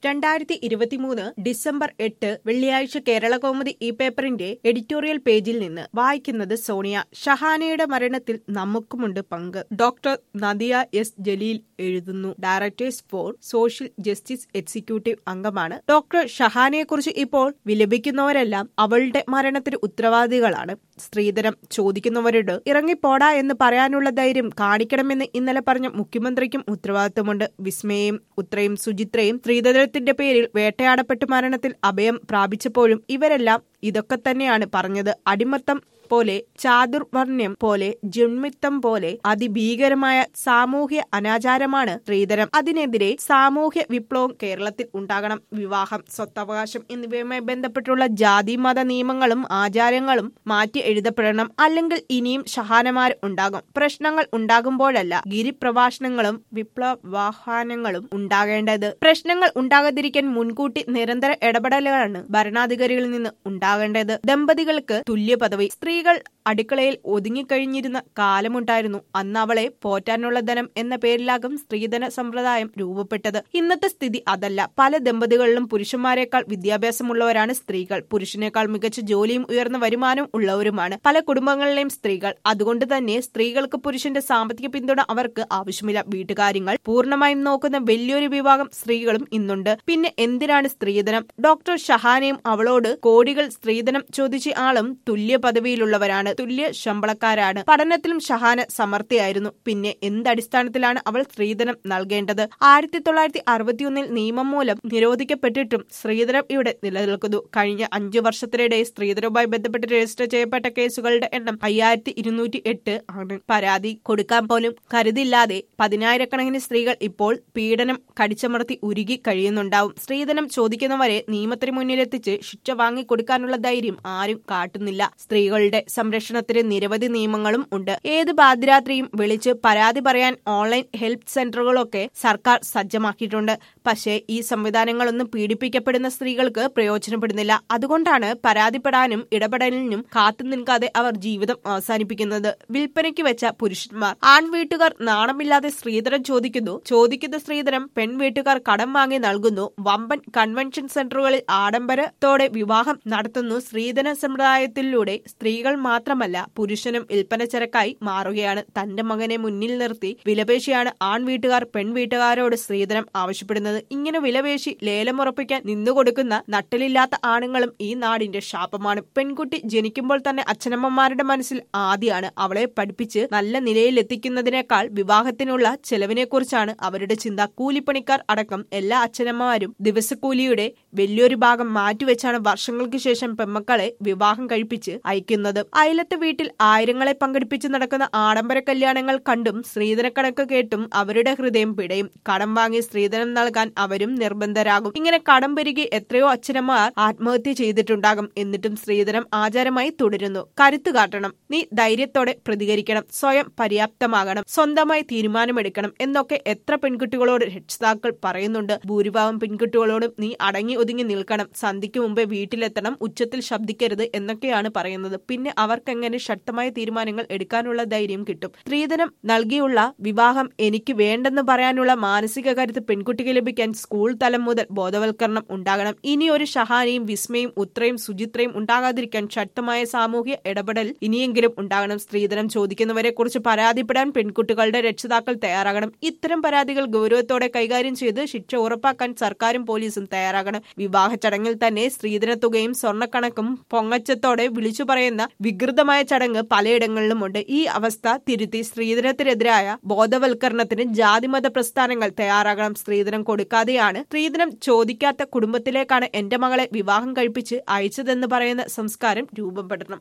രണ്ടായിരത്തി ഇരുപത്തിമൂന്ന് ഡിസംബർ എട്ട് വെള്ളിയാഴ്ച കേരള കൗമുദി ഈ പേപ്പറിന്റെ എഡിറ്റോറിയൽ പേജിൽ നിന്ന് വായിക്കുന്നത് സോണിയ ഷഹാനയുടെ മരണത്തിൽ നമുക്കുമുണ്ട് പങ്ക് ഡോക്ടർ നദിയ എസ് ജലീൽ എഴുതുന്നു directors for social justice executive അംഗമാണ് ഡോക്ടർ ഷഹാനയെക്കുറിച്ച് ഇപ്പോൾ വിലപിക്കുന്നവരെല്ലാം അവളുടെ മരണത്തിന് ഉത്തരവാദികളാണ് സ്ത്രീധനം ചോദിക്കുന്നവരോട് ഇറങ്ങിപ്പോടാ എന്ന് പറയാനുള്ള ധൈര്യം കാണിക്കണമെന്ന് ഇന്നലെ പറഞ്ഞ മുഖ്യമന്ത്രിക്കും ഉത്തരവാദിത്തമുണ്ട് വിസ്മയും ഉത്രയും സുചിത്രയും സ്ത്രീധനത്തിന്റെ പേരിൽ വേട്ടയാടപ്പെട്ട് മരണത്തിൽ അഭയം പ്രാപിച്ചപ്പോഴും ഇവരെല്ലാം ഇതൊക്കെ തന്നെയാണ് പറഞ്ഞത് അടിമത്തം പോലെ ചാതുർവർണ്ണ്യം പോലെ ജന്മിത്തം പോലെ അതിഭീകരമായ സാമൂഹ്യ അനാചാരമാണ് സ്ത്രീധനം അതിനെതിരെ സാമൂഹ്യ വിപ്ലവം കേരളത്തിൽ ഉണ്ടാകണം വിവാഹം സ്വത്തവകാശം എന്നിവയുമായി ബന്ധപ്പെട്ടുള്ള ജാതി മത നിയമങ്ങളും ആചാരങ്ങളും മാറ്റി എഴുതപ്പെടണം അല്ലെങ്കിൽ ഇനിയും ഷഹാനമാർ ഉണ്ടാകും പ്രശ്നങ്ങൾ ഉണ്ടാകുമ്പോഴല്ല ഗിരിപ്രഭാഷണങ്ങളും വിപ്ലവാഹ്വാനങ്ങളും ഉണ്ടാകേണ്ടത് പ്രശ്നങ്ങൾ ഉണ്ടാകാതിരിക്കാൻ മുൻകൂട്ടി നിരന്തര ഇടപെടലുകളാണ് ഭരണാധികാരികളിൽ നിന്ന് ഉണ്ടാകേണ്ടത് ദമ്പതികൾക്ക് തുല്യ പദവി സ്ത്രീകൾ അടുക്കളയിൽ ഒതുങ്ങിക്കഴിഞ്ഞിരുന്ന കാലമുണ്ടായിരുന്നു അന്ന് അവളെ പോറ്റാനുള്ള ധനം എന്ന പേരിലാകും സ്ത്രീധന സമ്പ്രദായം രൂപപ്പെട്ടത് ഇന്നത്തെ സ്ഥിതി അതല്ല പല ദമ്പതികളിലും പുരുഷന്മാരെക്കാൾ വിദ്യാഭ്യാസമുള്ളവരാണ് സ്ത്രീകൾ പുരുഷനേക്കാൾ മികച്ച ജോലിയും ഉയർന്ന വരുമാനവും ഉള്ളവരുമാണ് പല കുടുംബങ്ങളിലെയും സ്ത്രീകൾ അതുകൊണ്ട് തന്നെ സ്ത്രീകൾക്ക് പുരുഷന്റെ സാമ്പത്തിക പിന്തുണ അവർക്ക് ആവശ്യമില്ല വീട്ടുകാര്യങ്ങൾ പൂർണ്ണമായും നോക്കുന്ന വലിയൊരു വിഭാഗം സ്ത്രീകളും ഇന്നുണ്ട് പിന്നെ എന്തിനാണ് സ്ത്രീധനം ഡോക്ടർ ഷഹാനയും അവളോട് കോടികൾ സ്ത്രീധനം ചോദിച്ച ആളും തുല്യ പദവിയിലുള്ളവരാണ് തുല്യ ശമ്പളക്കാരാണ് പഠനത്തിലും ഷഹാന സമർത്ഥയായിരുന്നു പിന്നെ എന്തടിസ്ഥാനത്തിലാണ് അവൾ സ്ത്രീധനം നൽകേണ്ടത് ആയിരത്തി തൊള്ളായിരത്തി അറുപത്തിയൊന്നിൽ നിയമം മൂലം നിരോധിക്കപ്പെട്ടിട്ടും സ്ത്രീധനം ഇവിടെ നിലനിൽക്കുന്നു കഴിഞ്ഞ അഞ്ചു വർഷത്തിനിടെ സ്ത്രീധനവുമായി ബന്ധപ്പെട്ട് രജിസ്റ്റർ ചെയ്യപ്പെട്ട കേസുകളുടെ എണ്ണം അയ്യായിരത്തി ഇരുന്നൂറ്റി എട്ട് ആണ് പരാതി കൊടുക്കാൻ പോലും കരുതില്ലാതെ പതിനായിരക്കണക്കിന് സ്ത്രീകൾ ഇപ്പോൾ പീഡനം കടിച്ചമർത്തി ഉരുകി കഴിയുന്നുണ്ടാവും സ്ത്രീധനം ചോദിക്കുന്നവരെ നിയമത്തിന് മുന്നിലെത്തിച്ച് ശിക്ഷ വാങ്ങിക്കൊടുക്കാനുള്ള ധൈര്യം ആരും കാട്ടുന്നില്ല സ്ത്രീകളുടെ സംരക്ഷണത്തിന് നിരവധി നിയമങ്ങളും ഉണ്ട് ഏത് പാതിരാത്രിയും വിളിച്ച് പരാതി പറയാൻ ഓൺലൈൻ ഹെൽപ്പ് സെന്ററുകളൊക്കെ സർക്കാർ സജ്ജമാക്കിയിട്ടുണ്ട് പക്ഷേ ഈ സംവിധാനങ്ങളൊന്നും പീഡിപ്പിക്കപ്പെടുന്ന സ്ത്രീകൾക്ക് പ്രയോജനപ്പെടുന്നില്ല അതുകൊണ്ടാണ് പരാതിപ്പെടാനും ഇടപെടലിനും കാത്തു നിൽക്കാതെ അവർ ജീവിതം അവസാനിപ്പിക്കുന്നത് വിൽപ്പനയ്ക്ക് വെച്ച പുരുഷന്മാർ ആൺവീട്ടുകാർ നാണമില്ലാതെ സ്ത്രീധനം ചോദിക്കുന്നു ചോദിക്കുന്ന സ്ത്രീധനം പെൺവീട്ടുകാർ കടം വാങ്ങി നൽകുന്നു വമ്പൻ കൺവെൻഷൻ സെന്ററുകളിൽ ആഡംബരത്തോടെ വിവാഹം നടത്തുന്നു സ്ത്രീധന സമ്പ്രദായത്തിലൂടെ സ്ത്രീകൾ മാത്രമല്ല പുരുഷനും വിൽപ്പനച്ചരക്കായി മാറുകയാണ് തന്റെ മകനെ മുന്നിൽ നിർത്തി വിലപേശിയാണ് ആൺവീട്ടുകാർ പെൺവീട്ടുകാരോട് സ്ത്രീധനം ആവശ്യപ്പെടുന്നത് ഇങ്ങനെ വിലപേശി ലേലമുറപ്പിക്കാൻ നിന്നുകൊടുക്കുന്ന നട്ടലില്ലാത്ത ആണുങ്ങളും ഈ നാടിന്റെ ശാപമാണ് പെൺകുട്ടി ജനിക്കുമ്പോൾ തന്നെ അച്ഛനമ്മമാരുടെ മനസ്സിൽ ആദ്യമാണ് അവളെ പഠിപ്പിച്ച് നല്ല നിലയിൽ എത്തിക്കുന്നതിനേക്കാൾ വിവാഹത്തിനുള്ള ചെലവിനെക്കുറിച്ചാണ് അവരുടെ ചിന്ത കൂലിപ്പണിക്കാർ അടക്കം എല്ലാ അച്ഛനമ്മമാരും ദിവസക്കൂലിയുടെ വലിയൊരു ഭാഗം മാറ്റിവെച്ചാണ് വർഷങ്ങൾക്ക് ശേഷം പെമ്മക്കളെ വിവാഹം കഴിപ്പിച്ച് അയക്കുന്നത് അയലത്തെ വീട്ടിൽ ആയിരങ്ങളെ പങ്കെടുപ്പിച്ച് നടക്കുന്ന ആഡംബര കല്യാണങ്ങൾ കണ്ടും സ്ത്രീധനക്കണക്ക് കേട്ടും അവരുടെ ഹൃദയം പിടയും കടം വാങ്ങി സ്ത്രീധനം നൽകാൻ അവരും നിർബന്ധരാകും ഇങ്ങനെ കടം പെരുകി എത്രയോ അച്ഛനമ്മമാർ ആത്മഹത്യ ചെയ്തിട്ടുണ്ടാകും എന്നിട്ടും സ്ത്രീധനം ആചാരമായി തുടരുന്നു കരുത്തു കാട്ടണം നീ ധൈര്യത്തോടെ പ്രതികരിക്കണം സ്വയം പര്യാപ്തമാകണം സ്വന്തമായി തീരുമാനമെടുക്കണം എന്നൊക്കെ എത്ര പെൺകുട്ടികളോട് രക്ഷിതാക്കൾ പറയുന്നുണ്ട് ഭൂരിഭാഗം പെൺകുട്ടികളോടും നീ അടങ്ങി ഒതുങ്ങി നിൽക്കണം സന്ധിക്ക് മുമ്പേ വീട്ടിലെത്തണം ഉച്ചത്തിൽ ശബ്ദിക്കരുത് എന്നൊക്കെയാണ് പറയുന്നത് പിന്നെ അവർക്കെങ്ങനെ ശക്തമായ തീരുമാനങ്ങൾ എടുക്കാനുള്ള ധൈര്യം കിട്ടും സ്ത്രീധനം നൽകിയുള്ള വിവാഹം എനിക്ക് വേണ്ടെന്ന് പറയാനുള്ള മാനസിക കരുത്ത് പെൺകുട്ടിക്ക് ലഭിക്കാൻ സ്കൂൾ തലം മുതൽ ബോധവൽക്കരണം ഉണ്ടാകണം ഇനി ഒരു ഷഹാനയും വിസ്മയും ഉത്രയും സുചിത്രയും ഉണ്ടാകാതിരിക്കാൻ ശക്തമായ സാമൂഹ്യ ഇടപെടൽ ഇനിയെങ്കിലും ഉണ്ടാകണം സ്ത്രീധനം ചോദിക്കുന്നവരെ കുറിച്ച് പരാതിപ്പെടാൻ പെൺകുട്ടികളുടെ രക്ഷിതാക്കൾ തയ്യാറാകണം ഇത്തരം പരാതികൾ ഗൗരവത്തോടെ കൈകാര്യം ചെയ്ത് ശിക്ഷ ഉറപ്പാക്കാൻ സർക്കാരും പോലീസും തയ്യാറാകണം വിവാഹ ചടങ്ങിൽ തന്നെ സ്ത്രീധന തുകയും സ്വർണ്ണക്കണക്കും പൊങ്ങച്ചത്തോടെ വിളിച്ചു പറയുന്ന വികൃതമായ ചടങ്ങ് പലയിടങ്ങളിലുമുണ്ട് ഈ അവസ്ഥ തിരുത്തി സ്ത്രീധനത്തിനെതിരായ ബോധവൽക്കരണത്തിന് ജാതിമത പ്രസ്ഥാനങ്ങൾ തയ്യാറാകണം സ്ത്രീധനം കൊടുക്കാതെയാണ് സ്ത്രീധനം ചോദിക്കാത്ത കുടുംബത്തിലേക്കാണ് എന്റെ മകളെ വിവാഹം കഴിപ്പിച്ച് അയച്ചതെന്ന് പറയുന്ന സംസ്കാരം രൂപപ്പെടണം